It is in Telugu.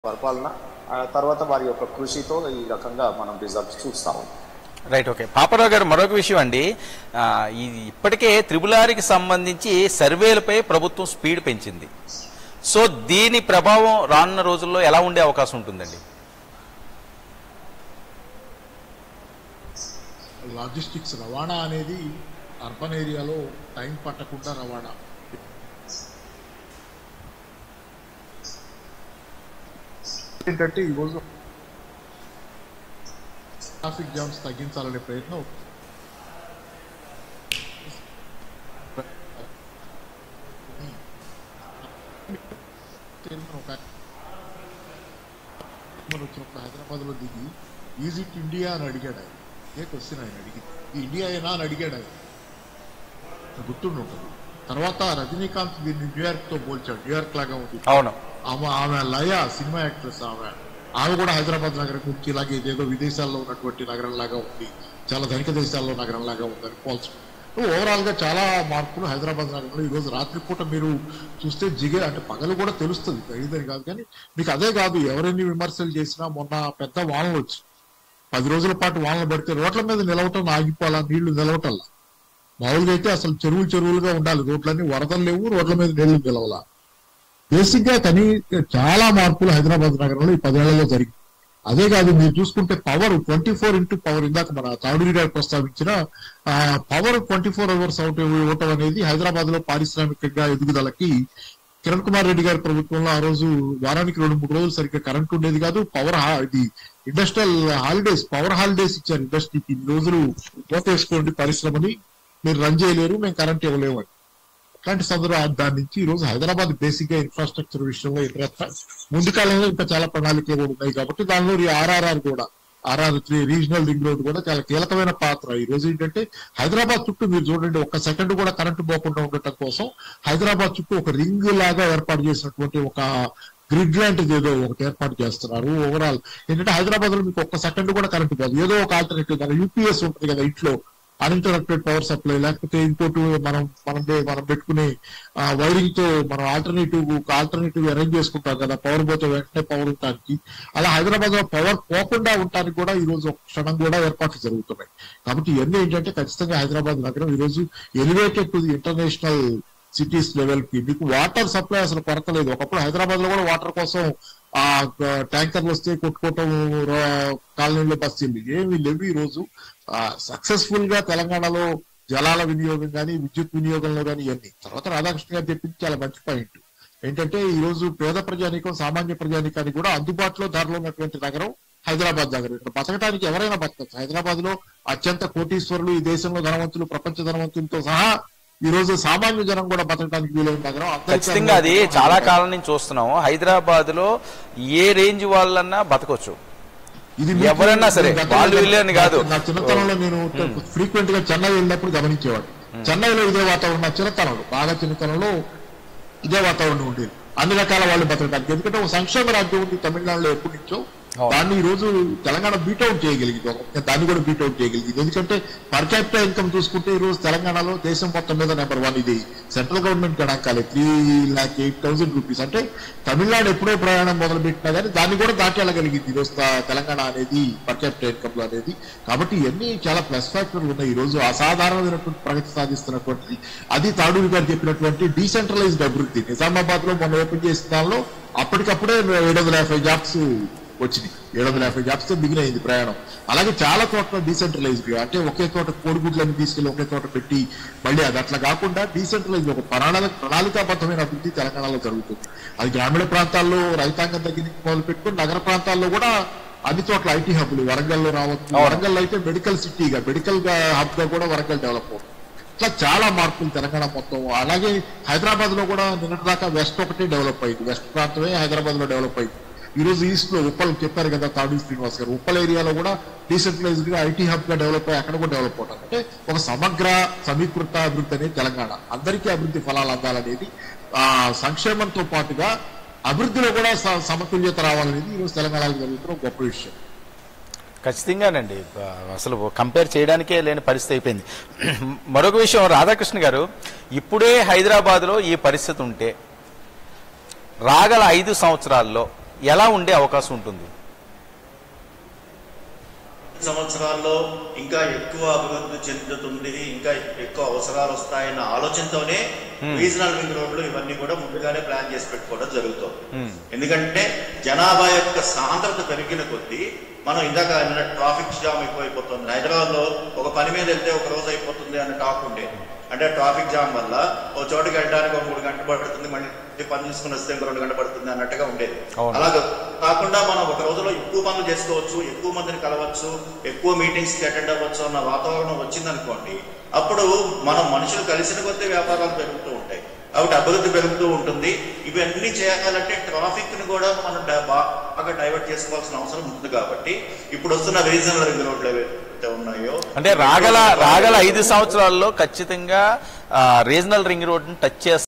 పరిపాలన ఆ తర్వాత వారి యొక్క కృషితో ఈ రకంగా మనం రిజల్ట్స్ చూస్తాము రైట్ ఓకే పాపరావు గారు మరొక విషయం అండి ఆ, ఇది ఇప్పటికే త్రిబులారికి సంబంధించి సర్వేలపై ప్రభుత్వం స్పీడ్ పెంచింది సో దీని ప్రభావం రానున్న రోజుల్లో ఎలా ఉండే అవకాశం ఉంటుందండి లాజిస్టిక్స్ రవాణా అనేది అర్బన్ ఏరియాలో టైం పట్టకుండా రవాణా ఏంటంటే ఈరోజు ట్రాఫిక్ జామ్స్ తగ్గించాలనే ప్రయత్నం ఒక మనం వచ్చినప్పుడు హైదరాబాద్ లో దిగి ఈజ్ ఇట్ ఇండియా అని అడిగాడు ఆయన ఏ క్వశ్చన్ ఆయన అడిగి ఈ ఇండియా అయినా అని అడిగాడు ఆయన గుర్తుండి ఉంటుంది తర్వాత రజనీకాంత్ దీన్ని న్యూయార్క్ తో పోల్చాడు న్యూయార్క్ లాగా ఉంది అవును ఆమె ఆమె లయ సినిమా యాక్ట్రెస్ ఆమె ఆమె కూడా హైదరాబాద్ నగరం గురించి ఇలాగే ఇదేదో విదేశాల్లో ఉన్నటువంటి నగరం లాగా ఉంది చాలా ధనిక దేశాల్లో నగరం లాగా ఉందని పోల్చు ఓవరాల్ గా చాలా మార్పులు హైదరాబాద్ నగరంలో ఈ రోజు రాత్రిపూట మీరు చూస్తే జిగే అంటే పగలు కూడా తెలుస్తుంది ఖరీదని కాదు కానీ మీకు అదే కాదు ఎవరెన్ని విమర్శలు చేసినా మొన్న పెద్ద వానలు వచ్చి పది రోజుల పాటు వానలు పడితే రోడ్ల మీద నిలవటం ఆగిపోవాలా నీళ్లు నిలవటల్లా మామూలుగా అయితే అసలు చెరువులు చెరువులుగా ఉండాలి రోడ్లన్నీ వరదలు లేవు రోడ్ల మీద నీళ్లు నిలవలా బేసిక్ గా కనీ చాలా మార్పులు హైదరాబాద్ నగరంలో ఈ పదేళ్లలో జరిగింది అదే కాదు మీరు చూసుకుంటే power twenty four into power ఇందాక మన తాడూరి గారు ప్రస్తావించిన ఆ power twenty four hours out ఇవ్వటం అనేది హైదరాబాద్ లో పారిశ్రామికంగా ఎదుగుదలకి కిరణ్ కుమార్ రెడ్డి గారి ప్రభుత్వంలో ఆ రోజు వారానికి రెండు మూడు రోజులు సరిగ్గా కరెంట్ ఉండేది కాదు పవర్ ఇది ఇండస్ట్రియల్ హాలిడేస్ పవర్ హాలిడేస్ ఇచ్చారు ఇండస్ట్రీకి ఇన్ని రోజులు పోత వేసుకోండి పరిశ్రమని మీరు రన్ చేయలేరు మేము కరెంట్ ఇవ్వలేము అని అట్లాంటి సందర్భం దాని నుంచి ఈ రోజు హైదరాబాద్ బేసిక్ గా ఇన్ఫ్రాస్ట్రక్చర్ విషయంలో ఇంట్రెస్ట్ ముందు కాలంలో ఇంకా చాలా ప్రణాళికలు కూడా ఉన్నాయి కాబట్టి దానిలో ఈ ఆర్ఆర్ఆర్ కూడా RR three regional ring road కూడా చాలా కీలకమైన పాత్ర ఈ రోజు ఏంటంటే హైదరాబాద్ చుట్టూ మీరు చూడండి ఒక్క సెకండ్ కూడా కరెంటు పోకుండా ఉండటం కోసం హైదరాబాద్ చుట్టూ ఒక రింగ్ లాగా ఏర్పాటు చేసినటువంటి ఒక గ్రిడ్ లాంటిది ఏదో ఒకటి ఏర్పాటు చేస్తున్నారు ఓవరాల్ ఏంటంటే హైదరాబాద్ లో మీకు ఒక్క సెకండ్ కూడా కరెంట్ పోదు ఏదో ఒక ఆల్టర్నేటివ్ దాని యూపీఎస్ ఉంటుంది కదా ఇంట్లో అన్ఇంటరప్టెడ్ పవర్ సప్లై లేకపోతే ఇంకోటి మనం మనం పె- మనం పెట్టుకునే వైరింగ్ తో మనం ఆల్టర్నేటివ్ ఆల్టర్నేటివ్ అరేంజ్ చేసుకుంటాం కదా పవర్ పోతే వెంటనే పవర్ ఉండటానికి అలా హైదరాబాద్ లో పవర్ పోకుండా ఉండటానికి కూడా ఈ రోజు ఒక క్షణం కూడా ఏర్పాట్లు జరుగుతున్నాయి కాబట్టి ఇవన్నీ ఏంటంటే ఖచ్చితంగా హైదరాబాద్ నగరం ఈ రోజు elevated to the international cities level కి మీకు వాటర్ సప్లై అసలు కొరత లేదు ఒకప్పుడు హైదరాబాద్ లో కూడా వాటర్ కోసం ఆ ట్యాంకర్లు వస్తే కొట్టుకోవటం రా- కాలనీలో బస్తీలు ఏమి లేవు ఈ రోజు సక్సెస్ఫుల్ గా తెలంగాణలో జలాల వినియోగం కానీ విద్యుత్ వినియోగంలో కానీ ఇవన్నీ తర్వాత రాధాకృష్ణ గారు చెప్పింది చాలా మంచి పాయింట్ ఏంటంటే ఈ రోజు పేద ప్రజానికం సామాన్య ప్రజానికానికి కూడా అందుబాటులో ధరలో ఉన్నటువంటి నగరం హైదరాబాద్ నగరం ఇక్కడ బతకడానికి ఎవరైనా బతకచ్చు హైదరాబాద్ లో అత్యంత కోటీశ్వరులు ఈ దేశంలో ధనవంతులు ప్రపంచ ధనవంతులతో సహా ఈ రోజు సామాన్య జనం కూడా బతకడానికి వీలైన నగరం అందరికీ ఖచ్చితంగా అది చాలా కాలం నుంచి చూస్తున్నాము హైదరాబాద్ లో ఏ రేంజ్ వాళ్ళన్నా బతకొచ్చు ఇది మీకు- ఎవరన్నా సరే, గతంలో వాళ్ళు వీళ్ళు అని కాదు. నా చిన్నతనంలో నేను ఫ్రీక్వెంట్ గా చెన్నై వెళ్ళినప్పుడు గమనించేవాడు చెన్నైలో ఇదే వాతావరణం నా చిన్నతనంలో బాగా చిన్నతనంలో ఇదే వాతావరణం ఉండేది అన్ని రకాల వాళ్ళు బతకడానికి ఎందుకంటే ఒక సంక్షేమ రాజ్యం ఉంది తమిళనాడులో ఎప్పటి నుంచో అవును. దాన్ని ఈ రోజు తెలంగాణ బీట్అవుట్ చేయగలిగింది ఒక- దాన్ని కూడా బీట్అవుట్ చేయగలిగింది ఎందుకంటే పర్ క్యాపిటల్ ఇన్కమ్ చూసుకుంటే ఈ రోజు తెలంగాణలో దేశం మొత్తం మీద నెంబర్ వన్ ఇది సెంట్రల్ గవర్నమెంట్ గణాంకాలే three lakh eight thousand rupees అంటే తమిళనాడు ఎప్పుడో ప్రయాణం మొదలు పెట్టినా కానీ దాన్ని కూడా దాటెళ్ళగలిగింది ఈ రోజు త- తెలంగాణ అనేది పర్ క్యాపిటల్ ఇన్కమ్ లో అనేది కాబట్టి ఇవన్నీ చాలా ప్లస్ ఫ్యాక్టర్లు ఉన్నాయి ఈ రోజు అసాధారణమైనటువంటి ప్రగతి సాధిస్తున్నటువంటి అది తాడూరి గారు చెప్పినటువంటి డీసెంట్రలైజ్డ్ అభివృద్ధి నిజామాబాద్ లో మొన్న ఓపెన్ చేసిన దానిలో అప్పటికప్పుడే ఏడు వందల యాభై జాబ్స్ వచ్చినాయి ఏడు వందల యాభై జాబ్స్ తో బిగిన్ అయింది ప్రయాణం అలాగే చాలా చోట్ల డీసెంట్రలైజ్డ్ అంటే ఒకే చోట కోడిగుడ్లన్నీ తీసుకెళ్లి ఒకే చోట పెట్టి మళ్ళీ అది అట్లా కాకుండా డీసెంట్రలైజ్ ఒక ప్రణాళిక ప్రణాళికాబద్ధమైన అభివృద్ధి తెలంగాణలో జరుగుతుంది అది గ్రామీణ ప్రాంతాల్లో రైతాంగం దగ్గర నుంచి మొదలు పెట్టుకుని నగర ప్రాంతాల్లో కూడా అన్ని చోట్ల ఐటీ హబ్బులు వరంగల్లో రావచ్చు వరంగల్ అయితే మెడికల్ సిటీగా మెడికల్ హబ్ గా కూడా వరంగల్ డెవలప్ అవుతుంది ఇట్లా చాలా మార్పులు తెలంగాణ మొత్తం అలాగే హైదరాబాద్ లో కూడా నిన్నటి దాకా వెస్ట్ ఒకటే డెవలప్ అయింది వెస్ట్ ప్రాంతమే హైదరాబాద్ లో డెవలప్ అయింది ఈ రోజు ఈస్ట్ లో ఉప్పల్ చెప్పారు కదా తాడు శ్రీనివాస్ గారు ఉప్పల్ ఏరియాలో కూడా డీసెంట్రలైజ్డ్ గా ఐటీ హబ్ గా డెవలప్ అయ్యి అక్కడ కూడా డెవలప్ అవుతారు అంటే ఒక సమగ్ర సమీకృత అభివృద్ధి అనేది తెలంగాణ అందరికీ అభివృద్ధి ఫలాలు అందాలనేది ఆ సంక్షేమంతో పాటుగా అభివృద్ధిలో కూడా స- సమతుల్యత రావాలనేది ఈ రోజు తెలంగాణలో జరుగుతున్న ఒక గొప్ప విషయం ఖచ్చితంగానండి ఆ, అసలు కంపేర్ చేయడానికే లేని పరిస్థితి అయిపోయింది మరొక విషయం రాధాకృష్ణ గారు ఇప్పుడే హైదరాబాద్లో ఈ పరిస్థితి ఉంటే రాగల ఐదు సంవత్సరాల్లో ఎలా ఉండే అవకాశం ఉంటుంది సంవత్సరాల్లో ఇంకా ఎక్కువ అభివృద్ధి చెందుతుంది ఇంకా ఎక్కువ అవసరాలు వస్తాయన్న ఆలోచనతోనే రీజనల్ రింగ్ రోడ్లు ఇవన్నీ కూడా ముందుగానే ప్లాన్ చేసి పెట్టుకోవడం జరుగుతుంది Hmm. ఎందుకంటే జనాభా యొక్క సాంద్రత పెరిగిన కొద్దీ మనం ఇందాక అన్న ట్రాఫిక్ జామ్ ఎక్కువైపోతుంది హైదరాబాద్ లో ఒక పని మీద వెళ్తే ఒక రోజు అయిపోతుంది అన్న టాక్ ఉండేది అంటే ట్రాఫిక్ జామ్ వల్ల ఓ చోటుకి వెళ్ళడానికి ఒక మూడు గంటలు పడుతుంది మళ్ళీ పని చేసుకుని వస్తే ఇంకో రెండు గంటలు పడుతుంది అన్నట్టుగా ఉండేది అవును. అలాగే కాకుండా మనం ఒక రోజులో ఎక్కువ పనులు చేసుకోవచ్చు ఎక్కువ మందిని కలవచ్చు ఎక్కువ మీటింగ్స్ కి అటెండ్ అవ్వచ్చు అన్న వాతావరణం వచ్చిందనుకోండి అప్పుడు మనం మనుషులు కలిసిన కొద్దీ వ్యాపారాలు పెరుగుతూ ఉంటాయి కాబట్టి అభివృద్ధి పెరుగుతూ ఉంటుంది ఇవన్నీ చేయాలంటే ట్రాఫిక్ ని కూడా మనం డ- బాగా డైవర్ట్ చేసుకోవాల్సిన అవసరం ఉంది కాబట్టి ఇప్పుడు వస్తున్న రీజనల్ రింగ్ రోడ్లు ఏవైతే ఉన్నాయో అంటే రాగల రాగల ఐదు సంవత్సరాల్లో ఖచ్చితంగా రీజనల్ రింగ్ రోడ్ని టచ్ చేస్తే